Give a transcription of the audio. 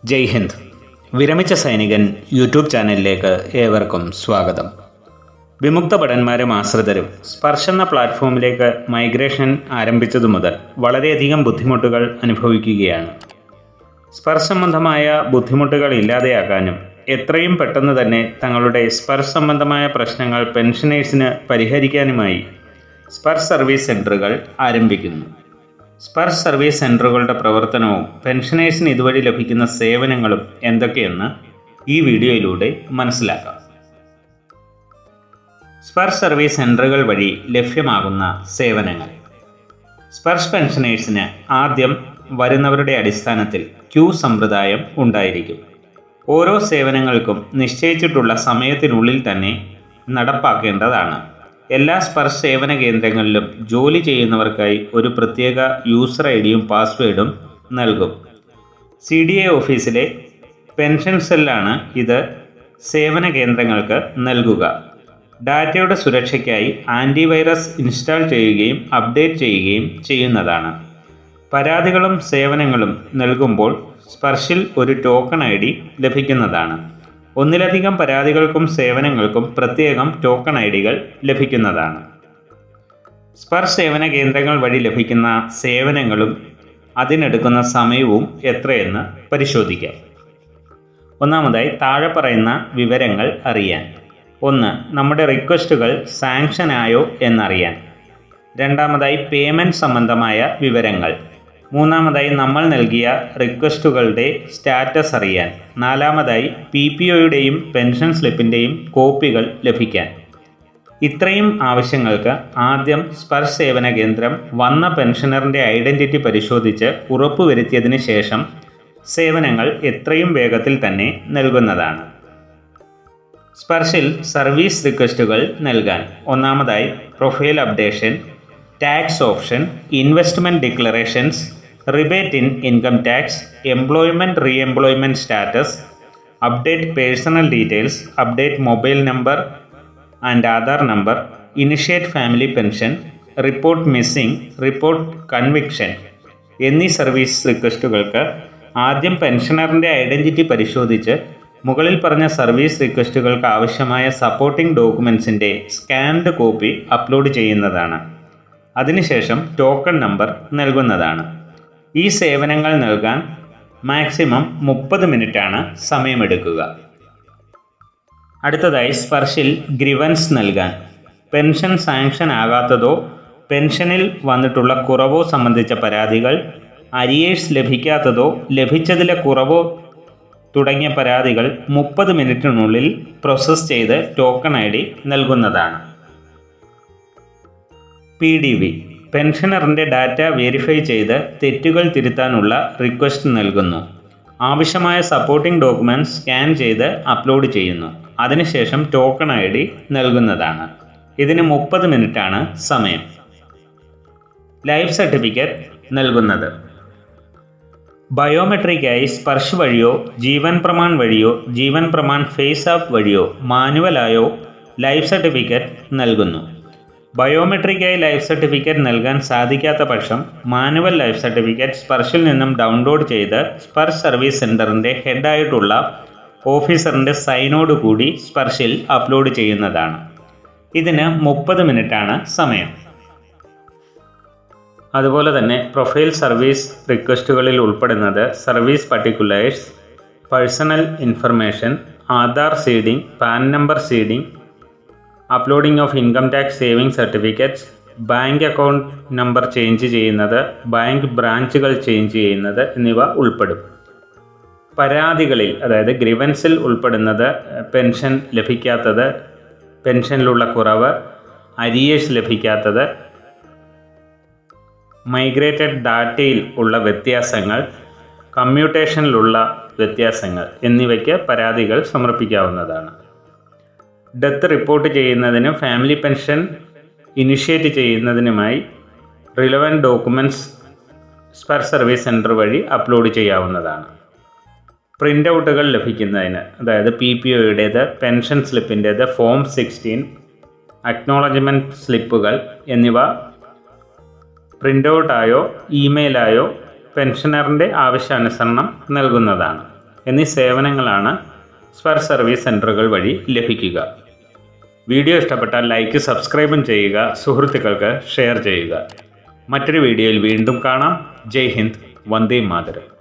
ജയ് ഹിന്ദ് വിരമിച്ച സൈനികൻ യൂട്യൂബ് ചാനലിലേക്ക് ഏവർക്കും സ്വാഗതം വിമുക്ത ഭടന്മാരും ആശ്രിതരും സ്പർശ് എന്ന പ്ലാറ്റ്ഫോമിലേക്ക് മൈഗ്രേഷൻ ആരംഭിച്ചതു മുതൽ വളരെയധികം ബുദ്ധിമുട്ടുകൾ അനുഭവിക്കുകയാണ് സ്പർശ് സംബന്ധമായ ബുദ്ധിമുട്ടുകൾ ഇല്ലാതെയാക്കാനും എത്രയും പെട്ടെന്ന് തന്നെ തങ്ങളുടെ സ്പർശ് സംബന്ധമായ പ്രശ്നങ്ങൾ പെൻഷനേഴ്സിന് പരിഹരിക്കാനുമായി സ്പർശ് സർവീസ് സെൻ്ററുകൾ ആരംഭിക്കുന്നു സ്പർശ് സർവീസ് സെൻ്ററുകളുടെ പ്രവർത്തനവും പെൻഷനേഴ്സിന് ഇതുവഴി ലഭിക്കുന്ന സേവനങ്ങളും എന്തൊക്കെയെന്ന് ഈ വീഡിയോയിലൂടെ മനസ്സിലാക്കാം സ്പർശ് സർവീസ് സെൻ്ററുകൾ വഴി ലഭ്യമാകുന്ന സേവനങ്ങൾ സ്പർശ് പെൻഷനേഴ്സിന് ആദ്യം വരുന്നവരുടെ അടിസ്ഥാനത്തിൽ ക്യൂ സമ്പ്രദായം ഉണ്ടായിരിക്കും ഓരോ സേവനങ്ങൾക്കും നിശ്ചയിച്ചിട്ടുള്ള സമയത്തിനുള്ളിൽ തന്നെ നടപ്പാക്കേണ്ടതാണ് എല്ലാ സ്പർശ് സേവന കേന്ദ്രങ്ങളിലും ജോലി ചെയ്യുന്നവർക്കായി ഒരു പ്രത്യേക യൂസർ ഐ ഡിയും പാസ്വേഡും നൽകും സി ഡി എ ഓഫീസിലെ പെൻഷൻ സെല്ലാണ് ഇത് സേവന കേന്ദ്രങ്ങൾക്ക് നൽകുക ഡാറ്റയുടെ സുരക്ഷയ്ക്കായി ആൻറ്റിവൈറസ് ഇൻസ്റ്റാൾ ചെയ്യുകയും അപ്ഡേറ്റ് ചെയ്യുകയും ചെയ്യുന്നതാണ് പരാതികളും സേവനങ്ങളും നൽകുമ്പോൾ സ്പർശിൽ ഒരു ടോക്കൺ ഐ ഡി ലഭിക്കുന്നതാണ് ഒന്നിലധികം പരാതികൾക്കും സേവനങ്ങൾക്കും പ്രത്യേകം ടോക്കൺ ഐ ഡികൾ ലഭിക്കുന്നതാണ് സ്പർശ് സേവന കേന്ദ്രങ്ങൾ വഴി ലഭിക്കുന്ന സേവനങ്ങളും അതിനെടുക്കുന്ന സമയവും എത്രയെന്ന് പരിശോധിക്കാം ഒന്നാമതായി താഴെ പറയുന്ന വിവരങ്ങൾ അറിയാൻ ഒന്ന് നമ്മുടെ റിക്വസ്റ്റുകൾ സാങ്ഷൻ ആയോ എന്നറിയാൻ രണ്ടാമതായി പേയ്മെൻറ്റ് സംബന്ധമായ വിവരങ്ങൾ മൂന്നാമതായി നമ്മൾ നൽകിയ റിക്വസ്റ്റുകളുടെ സ്റ്റാറ്റസ് അറിയാൻ നാലാമതായി പി പി ഒയുടെയും പെൻഷൻ സ്ലിപ്പിൻ്റെയും കോപ്പികൾ ലഭിക്കാൻ ഇത്രയും ആവശ്യങ്ങൾക്ക് ആദ്യം സ്പർശ് സേവന കേന്ദ്രം വന്ന പെൻഷനറിൻ്റെ ഐഡൻറ്റിറ്റി പരിശോധിച്ച് ഉറപ്പുവരുത്തിയതിന് ശേഷം സേവനങ്ങൾ എത്രയും വേഗത്തിൽ തന്നെ നൽകുന്നതാണ് സ്പർശിൽ സർവീസ് റിക്വസ്റ്റുകൾ നൽകാൻ ഒന്നാമതായി profile updation tax option investment declarations rebate in income tax employment re employment status update personal details update mobile number and Aadhaar number initiate family pension report missing report conviction എന്നീ സർവീസ് റിക്വസ്റ്റുകൾക്ക് ആദ്യം പെൻഷനറിൻ്റെ identity പരിശോധിച്ച് മുകളിൽ പറഞ്ഞ service റിക്വസ്റ്റുകൾക്ക് ആവശ്യമായ supporting ഡോക്യുമെൻസിൻ്റെ സ്കാൻഡ് കോപ്പി അപ്ലോഡ് ചെയ്യുന്നതാണ് അതിനുശേഷം ടോക്കൺ നമ്പർ നൽകുന്നതാണ് ഈ സേവനങ്ങൾ നൽകാൻ മാക്സിമം മുപ്പത് മിനിറ്റാണ് സമയമെടുക്കുക അടുത്തതായി സ്പർശിൽ ഗ്രിവൻസ് നൽകാൻ പെൻഷൻ സാങ്ഷൻ ആകാത്തതോ പെൻഷനിൽ വന്നിട്ടുള്ള കുറവോ സംബന്ധിച്ച പരാതികൾ അരിയേഴ്സ് ലഭിക്കാത്തതോ ലഭിച്ചതിലെ കുറവോ തുടങ്ങിയ പരാതികൾ മുപ്പത് മിനിറ്റിനുള്ളിൽ പ്രോസസ്സ് ചെയ്ത് ടോക്കൺ ഐ ഡി നൽകുന്നതാണ് പി ഡി വി പെൻഷനറിൻ്റെ ഡാറ്റ വെരിഫൈ ചെയ്ത് തെറ്റുകൾ തിരുത്താനുള്ള റിക്വസ്റ്റ് നൽകുന്നു ആവശ്യമായ സപ്പോർട്ടിംഗ് ഡോക്യുമെൻറ്റ്സ് സ്കാൻ ചെയ്ത് അപ്ലോഡ് ചെയ്യുന്നു അതിനുശേഷം ടോക്കൺ ഐ ഡി നൽകുന്നതാണ് ഇതിന് മുപ്പത് മിനിറ്റാണ് സമയം ലൈഫ് സർട്ടിഫിക്കറ്റ് നൽകുന്നത് ബയോമെട്രിക്കായി സ്പർശ് വഴിയോ ജീവൻ പ്രമാൺ വഴിയോ ജീവൻ പ്രമാൺ ഫേസ് ആപ്പ് വഴിയോ മാനുവലായോ ലൈഫ് സർട്ടിഫിക്കറ്റ് നൽകുന്നു ബയോമെട്രിക്കായി ലൈഫ് സർട്ടിഫിക്കറ്റ് നൽകാൻ സാധിക്കാത്ത പക്ഷം മാനുവൽ ലൈഫ് സർട്ടിഫിക്കറ്റ് സ്പർശിൽ നിന്നും ഡൗൺലോഡ് ചെയ്ത് സ്പർശ് സർവീസ് സെൻറ്ററിൻ്റെ ഹെഡായിട്ടുള്ള ഓഫീസറിൻ്റെ സൈനോട് കൂടി സ്പർശിൽ അപ്ലോഡ് ചെയ്യുന്നതാണ് ഇതിന് മുപ്പത് മിനിറ്റാണ് സമയം അതുപോലെ തന്നെ പ്രൊഫൈൽ സർവീസ് റിക്വസ്റ്റുകളിൽ ഉൾപ്പെടുന്നത് service particulars personal information Aadhaar seeding PAN number seeding uploading of income tax saving certificates bank account number change ചെയ്യുന്നത് ബാങ്ക് ബ്രാഞ്ചുകൾ ചേഞ്ച് ചെയ്യുന്നത് എന്നിവ ഉൾപ്പെടും പരാതികളിൽ അതായത് ഗ്രിവൻസിൽ ഉൾപ്പെടുന്നത് പെൻഷൻ ലഭിക്കാത്തത് പെൻഷനിലുള്ള കുറവ് അരിയേഴ്സ് ലഭിക്കാത്തത് മൈഗ്രേറ്റഡ് ഡാറ്റയിൽ ഉള്ള വ്യത്യാസങ്ങൾ കമ്മ്യൂട്ടേഷനിലുള്ള വ്യത്യാസങ്ങൾ എന്നിവയ്ക്ക് പരാതികൾ സമർപ്പിക്കാവുന്നതാണ് ഡെത്ത് റിപ്പോർട്ട് ചെയ്യുന്നതിനും ഫാമിലി പെൻഷൻ ഇനിഷ്യേറ്റ് ചെയ്യുന്നതിനുമായി relevant documents Sparsh service centre വഴി അപ്ലോഡ് ചെയ്യാവുന്നതാണ് പ്രിൻ്റ് ഔട്ടുകൾ ലഭിക്കുന്നതിന് അതായത് പി പി ഒയുടേത് പെൻഷൻ സ്ലിപ്പിൻ്റേത് ഫോം സിക്സ്റ്റീൻ അക്നോളജ്മെൻറ്റ് സ്ലിപ്പുകൾ എന്നിവ പ്രിൻ്റ് ഔട്ടായോ ഇമെയിലായോ പെൻഷനറിൻ്റെ ആവശ്യാനുസരണം നൽകുന്നതാണ് എന്നീ സേവനങ്ങളാണ് സ്പർ സർവീസ് സെൻ്ററുകൾ വഴി ലഭിക്കുക വീഡിയോ ഇഷ്ടപ്പെട്ടാൽ ലൈക്ക് സബ്സ്ക്രൈബും ചെയ്യുക സുഹൃത്തുക്കൾക്ക് ഷെയർ ചെയ്യുക മറ്റൊരു വീഡിയോയിൽ വീണ്ടും കാണാം ജയ് ഹിന്ദ് വന്ദേ മാതരം